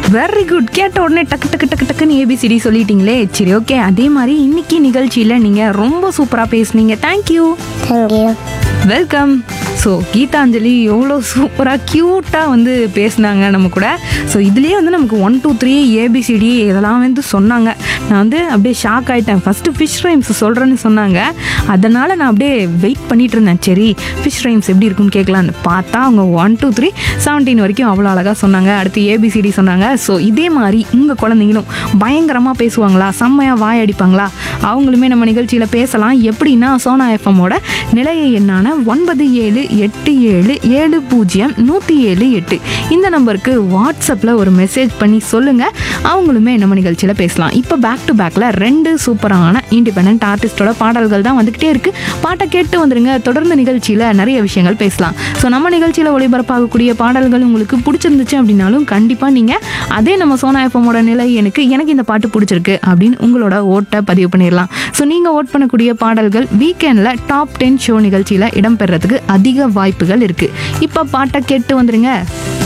very good கேட்ட உடனே டக்கு டக்கு டக்கு டக்குன்னு ஏபிசிடி சொல்லிட்டீங்களே சரி ஓகே அதே மாதிரி இன்னைக்கு நிகழ்ச்சியில் நீங்கள் ரொம்ப சூப்பராக பேசுனீங்க thank you thank you welcome so Geethanjali எவ்வளோ சூப்பராக க்யூட்டாக வந்து பேசுனாங்க நம்ம கூட ஸோ இதுலேயே வந்து நமக்கு ஒன் டூ த்ரீ ஏபிசிடி இதெல்லாம் வந்து சொன்னாங்க நான் வந்து அப்படியே ஷாக் ஆகிட்டேன் ஃபஸ்ட்டு ஃபிஷ் ரைம்ஸ் சொல்கிறேன்னு சொன்னாங்க அதனால் நான் அப்படியே வெயிட் பண்ணிட்டு இருந்தேன் சரி ஃபிஷ் ரைம்ஸ் எப்படி இருக்குன்னு கேட்கலான்னு பார்த்தா அவங்க ஒன் டூ த்ரீ செவன்டீன் வரைக்கும் அவ்வளோ அழகாக சொன்னாங்க அடுத்து ஏபிசிடி சொன்னாங்க ஸோ இதே மாதிரி உங்கள் குழந்தைங்களும் பயங்கரமாக பேசுவாங்களா செம்மையாக வாய் அடிப்பாங்களா அவங்களுமே நம்ம நிகழ்ச்சியில் பேசலாம் எப்படின்னா சோனா எஃப்எம்மோட நிலைய எண்ணான ஒன்பது ஏழு எட்டு ஏழு ஏழு பூஜ்ஜியம் நூற்றி ஏழு எட்டு இந்த நம்பருக்கு வாட்ஸ்அப்பில் ஒரு மெசேஜ் பண்ணி சொல்லுங்கள் அவங்களுமே நம்ம நிகழ்ச்சியில் பேசலாம் இப்போ பேக் டு பேக்கில் ரெண்டு சூப்பரான இண்டிபெண்ட் ஆர்டிஸ்டோட பாடல்கள் தான் வந்துக்கிட்டே இருக்குது பாட்டை கேட்டு வந்துருங்க தொடர்ந்து நிகழ்ச்சியில் நிறைய விஷயங்கள் பேசலாம் ஸோ நம்ம நிகழ்ச்சியில் ஒளிபரப்பாகக்கூடிய பாடல்கள் உங்களுக்கு பிடிச்சிருந்துச்சு அப்படின்னாலும் கண்டிப்பாக நீங்கள் அதே நம்ம சோனா எஃப்எம்மோட நிலை எனக்கு எனக்கு இந்த பாட்டு பிடிச்சிருக்கு அப்படின்னு உங்களோட ஓட்டை பதிவு பண்ணிடலாம் ஸோ நீங்கள் ஓட் பண்ணக்கூடிய பாடல்கள் வீக்கெண்டில் டாப் டென் ஷோ நிகழ்ச்சியில் இடம்பெறதுக்கு அதிக வாய்ப்புகள் இருக்குது இப்போ பாட்டை கேட்டு வந்துருங்க